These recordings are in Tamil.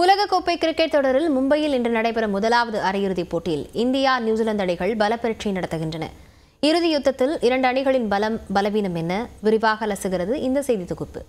உலகக்கோப்பை கிரிக்கெட் தொடரில் மும்பையில் இன்று நடைபெறும் முதலாவது அரையிறுதிப் போட்டியில் இந்தியா நியூசிலாந்து அணிகள் பலப்பரீட்சை நடத்துகின்றன இறுதி யுத்தத்தில் இரண்டு அணிகளின் பலம் பலவீனம் என்ன விரிவாக அலசுகிறது இந்த செய்தி தொகுப்பு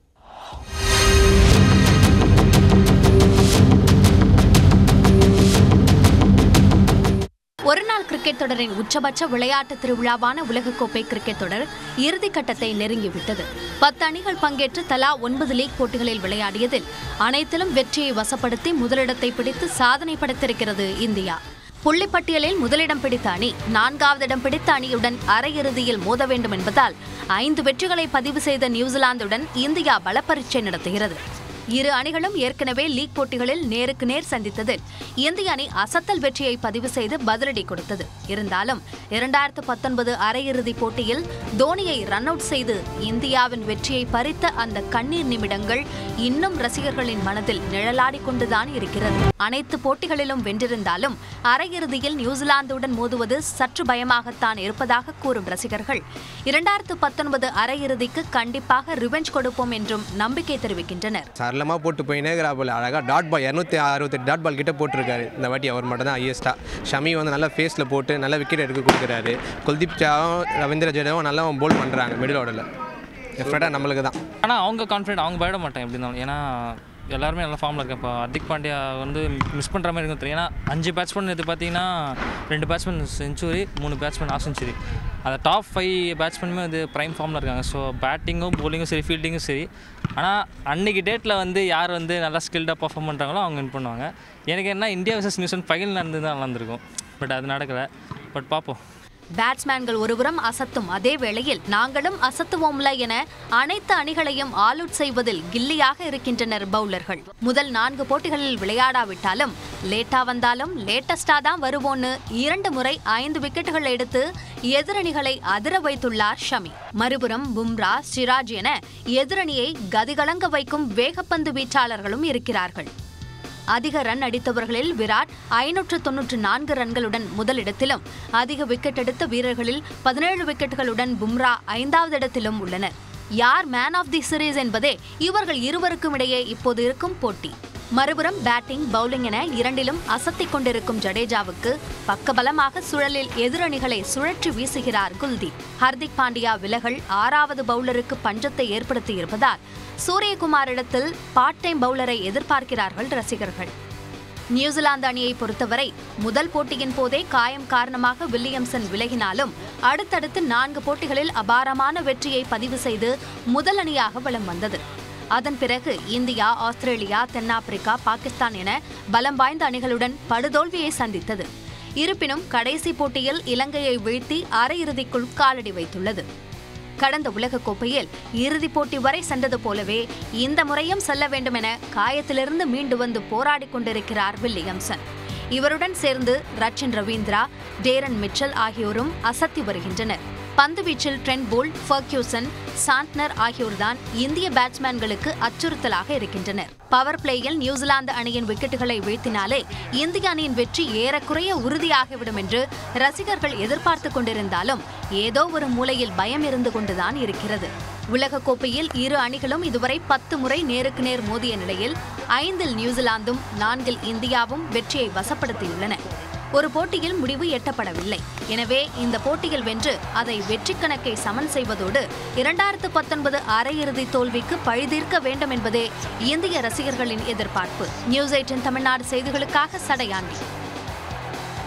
ஒருநாள் கிரிக்கெட் தொடரின் உச்சபட்ச விளையாட்டு திருவிழாவான உலகக்கோப்பை கிரிக்கெட் தொடர் இறுதிக்கட்டத்தை நெருங்கிவிட்டது பத்து அணிகள் பங்கேற்று தலா ஒன்பது லீக் போட்டிகளில் விளையாடியதில் அனைத்திலும் வெற்றியை வசப்படுத்தி முதலிடத்தை பிடித்து சாதனை படைத்திருக்கிறது இந்தியா புள்ளிப்பட்டியலில் முதலிடம் பிடித்த அணி நான்காவது இடம் பிடித்த அணியுடன் அரையிறுதியில் மோத வேண்டும் என்பதால் ஐந்து வெற்றிகளை பதிவு செய்த நியூசிலாந்துடன் இந்தியா பலப்பரீட்சை நடத்துகிறது இரு அணிகளும் ஏற்கனவே லீக் போட்டிகளில் நேருக்கு நேர் சந்தித்ததில் இந்திய அணி அசத்தல் வெற்றியை பதிவு செய்து பதிலடி கொடுத்தது இருந்தாலும் இரண்டாயிரத்து பத்தொன்பது அரையிறுதிப் போட்டியில் தோனியை ரன் அவுட் செய்து இந்தியாவின் வெற்றியை பறித்த அந்த கண்ணீர் நிமிடங்கள் இன்னும் ரசிகர்களின் மனதில் நிழலாடிக் கொண்டுதான் இருக்கிறது அனைத்து போட்டிகளிலும் வென்றிருந்தாலும் அரையிறுதியில் நியூசிலாந்துடன் மோதுவது சற்று பயமாகத்தான் இருப்பதாக கூறும் ரசிகர்கள் இரண்டாயிரத்து பத்தொன்பது அரையிறுதிக்கு கண்டிப்பாக ரிவெஞ்ச் கொடுப்போம் என்றும் நம்பிக்கை தெரிவிக்கின்றனர் சரளமாக போட்டு போயினே இருக்கிறாப்புல அழகாக டாட் பால் இரநூத்தி அறுபத்தெட்டு டாட் பால் கிட்ட போட்டிருக்காரு இந்த வாட்டி அவர் மட்டும் தான் ஹையஸ்ட்டாக ஷமி வந்து நல்லா ஃபேஸில் போட்டு நல்லா விக்கெட் எடுக்க கொடுக்குறாரு குல்தீப் சாவும் ரவீந்திர ஜடேவும் நல்லா போல் பண்ணுறாங்க மிடில் ஆர்டரில் டெஃபினட்டாக நம்மளுக்கு தான் ஆனால் அவங்க கான்ஃபிடென்ட் அவங்க பயப்பட மாட்டாங்க எப்படி இருந்தாலும் ஏன்னா எல்லாருமே நல்ல ஃபார்மில் இருக்கேன் இப்போ ஹர்திக் பாண்டியா வந்து மிஸ் பண்ணுற மாதிரி இருக்கும் தெரியும் ஏன்னா அஞ்சு பேட்ஸ்மேன் இது பார்த்தீங்கன்னா ரெண்டு பேட்ஸ்மேன் செஞ்சுரி மூணு பேட்ஸ்மேன் ஆஃப் செஞ்சுரி அந்த டாப் ஃபைவ் பேட்ஸ்மேனுமே வந்து ப்ரைம் ஃபார்மில் இருக்காங்க ஸோ பேட்டிங்கும் bowling-ம் சரி ஃபீல்டிங்கும் சரி ஆனால் அன்றைக்கி டேட்டில் வந்து யார் வந்து நல்லா ஸ்கில்டாக பர்ஃபார்ம் பண்ணுறாங்களோ அவங்க வின் பண்ணுவாங்க எனக்கு என்ன இந்தியா வர்சஸ் நியூசிலாந்து ஃபைனல் நடந்து தான் நல்லா இருந்திருக்கும் பட் அது நடக்கலை பட் பார்ப்போம் பேட்ஸ்மேன்கள் ஒருபுறம் அசத்தும் அதே வேளையில் நாங்களும் அசத்துவோம்ல என அனைத்து அணிகளையும் ஆல் அவுட் செய்வதில் கில்லியாக இருக்கின்றனர் பவுலர்கள் முதல் நான்கு போட்டிகளில் விளையாடாவிட்டாலும் லேட்டா வந்தாலும் லேட்டஸ்டா தான் வருவோன்னு இரண்டு முறை ஐந்து விக்கெட்டுகள் எடுத்து எதிரணிகளை அதிர வைத்துள்ளார் ஷமி மறுபுறம் பும்ரா சிராஜ் என எதிரணியை கதிகலங்க வைக்கும் வேகப்பந்து வீச்சாளர்களும் இருக்கிறார்கள் அதிக ரன் அடித்தவர்களில் விராட் ஐநூற்று தொன்னூற்று நான்கு ரன்களுடன் முதலிடத்திலும் அதிக விக்கெட் எடுத்த வீரர்களில் பதினேழு விக்கெட்டுகளுடன் பும்ரா ஐந்தாவது இடத்திலும் உள்ளனர் யார் மேன் ஆஃப் தி சீரீஸ் என்பதே இவர்கள் இருவருக்கும் இடையே இப்போது இருக்கும் போட்டி மறுபுறம் பேட்டிங் பவுலிங் என இரண்டிலும் அசத்திக் கொண்டிருக்கும் ஜடேஜாவுக்கு பக்கபலமாக சுழலில் எதிரணிகளை சுழற்றி வீசுகிறார் குல்தீப் ஹர்திக் பாண்டியா விலகல் ஆறாவது பவுலருக்கு பஞ்சத்தை ஏற்படுத்தி இருப்பதால் சூரியகுமாரிடத்தில் பார்ட் டைம் பவுலரை எதிர்பார்க்கிறார்கள் ரசிகர்கள் நியூசிலாந்து அணியை பொறுத்தவரை முதல் போட்டியின் போதே காயம் காரணமாக வில்லியம்சன் விலகினாலும் அடுத்தடுத்து நான்கு போட்டிகளில் அபாரமான வெற்றியை பதிவு செய்து முதல் அணியாக வலம் வந்தது அதன் பிறகு இந்தியா ஆஸ்திரேலியா தென்னாப்பிரிக்கா பாகிஸ்தான் என பலம் வாய்ந்த அணிகளுடன் படுதோல்வியை சந்தித்தது இருப்பினும் கடைசி போட்டியில் இலங்கையை வீழ்த்தி அரையிறுதிக்குள் காலடி வைத்துள்ளது கடந்த உலகக்கோப்பையில் இறுதிப் போட்டி வரை சென்றது போலவே இந்த முறையும் செல்ல வேண்டும் என காயத்திலிருந்து மீண்டு வந்து போராடிக் கொண்டிருக்கிறார் வில்லியம்சன் இவருடன் சேர்ந்து ரச்சின் ரவீந்திரா டேரன் மிச்சல் ஆகியோரும் அசத்தி வருகின்றனர் பந்துவீச்சில் ட்ரெண்ட் போல் ஃபர்க்யூசன் சாண்ட்னர் ஆகியோர்தான் இந்திய பேட்ஸ்மேன்களுக்கு அச்சுறுத்தலாக இருக்கின்றனர் பவர் பிளேயில் நியூசிலாந்து அணியின் விக்கெட்டுகளை வீழ்த்தினாலே இந்திய அணியின் வெற்றி ஏறக்குறைய உறுதியாகிவிடும் என்று ரசிகர்கள் எதிர்பார்த்து கொண்டிருந்தாலும் ஏதோ ஒரு மூலையில் பயம் இருந்து கொண்டுதான் இருக்கிறது உலகக்கோப்பையில் இரு அணிகளும் இதுவரை பத்து முறை நேருக்கு நேர் மோதிய நிலையில் ஐந்தில் நியூசிலாந்தும் நான்கில் இந்தியாவும் வெற்றியை வசப்படுத்தியுள்ளன ஒரு போட்டியில் முடிவு எட்டப்படவில்லை எனவே இந்த போட்டியில் வென்று அதை வெற்றி கணக்கை சமன் செய்வதோடு இரண்டாயிரத்து பத்தொன்பது அரையிறுதி தோல்விக்கு பழிதீர்க்க வேண்டும் என்பதே இந்திய ரசிகர்களின் எதிர்பார்ப்பு நியூஸ் எயிட்டின் தமிழ்நாடு செய்திகளுக்காக சடையாண்டி